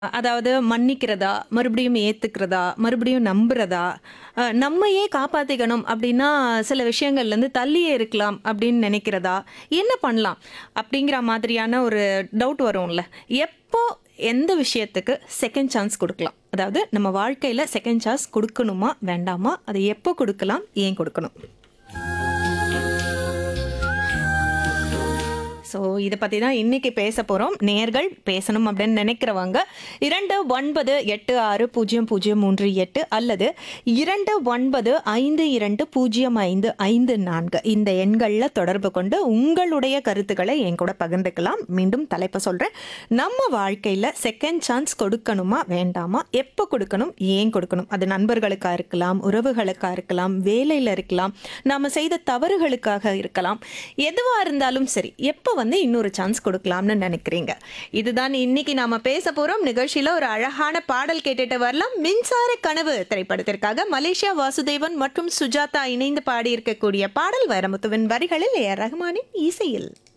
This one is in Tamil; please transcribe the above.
அதாவது மன்னிக்கிறதா, மறுபடியும் ஏத்துக்கிறதா, மறுபடியும் நம்புறதா, அ நம்மையே காப்பாத்திக்கணும் அப்டின்னா, சில விஷயங்கள்லேருந்து தள்ளியே இருக்கலாம் அப்டின்னு நெனைக்கிறதா, என்ன பண்ணலாம்? அப்டிங்கிற மாதிரியான ஒரு டவுட் வரும்ல. எப்போ எந்த விஷயத்துக்கு செகண்ட் சான்ஸ் குடுக்கலாம்? அதாவது நம்ம வாழ்க்கையில செகண்ட் சான்ஸ் குடுக்கணுமா? வேண்டாமா? அத எப்போ குடுக்கலாம்? ஏன் குடுக்கணும்? ஸோ இத பத்தி தான் இன்னைக்கு பேச போறோம். நேயர்கள் பேசணும் அப்படின்னு நினைக்கிறவங்க 29860038 அல்லது 2952055554 இந்த எண்கள்ல தொடர்பு கொண்டு உங்களுடைய கருத்துக்களை என் கூட பகிர்ந்துக்கலாம். மீண்டும் தலைப்ப சொல்றேன். நம்ம வாழ்க்கையில செகண்ட் சான்ஸ் கொடுக்கணுமா? வேண்டாமா? எப்போ கொடுக்கணும்? ஏன் கொடுக்கணும்? அது நண்பர்களுக்கா இருக்கலாம், உறவுகளுக்கா இருக்கலாம், வேலையில இருக்கலாம், நாம செய்த தவறுகளுக்காக இருக்கலாம். எதுவா இருந்தாலும் சரி, எப்போ வந்து இன்னொரு சான்ஸ் கொடுக்கலாம்னு நினைக்கிறீங்க? இதுதான் இன்னைக்கு நாம பேச போறோம். நிகழ்ச்சியில ஒரு அழகான பாடல் கேட்டுட்டு வரலாம். மின்சார கனவு திரைப்படத்திற்காக மலேசியா வாசுதேவன் மற்றும் சுஜாதா இணைந்து பாடியிருக்கக்கூடிய பாடல் வைரமுத்துவின் வரிகளில் ஏ ஆர் ரஹ்மானின் இசையில்.